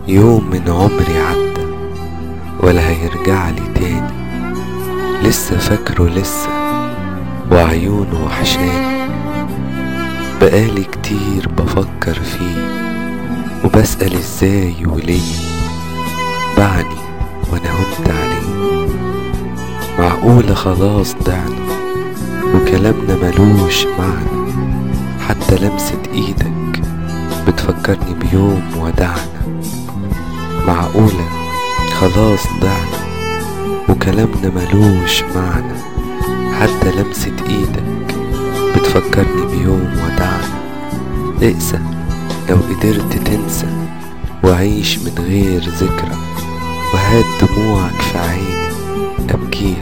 يوم من عمري عدى ولا هيرجع لي تاني لسه فاكره لسه وعيونه وحشاني بقالي كتير بفكر فيه وبسأل ازاي وليه بعني وانا هنت عليه معقولة خلاص ضعنا وكلامنا ملوش معنى حتى لمسة ايدك بتفكرني بيوم ودعنا معقولة خلاص ضعنا وكلامنا ملوش معنى حتى لمسة ايدك بتفكرني بيوم ودعنا اقسى لو قدرت تنسى وعيش من غير ذكرى وهات دموعك في عيني ابكيها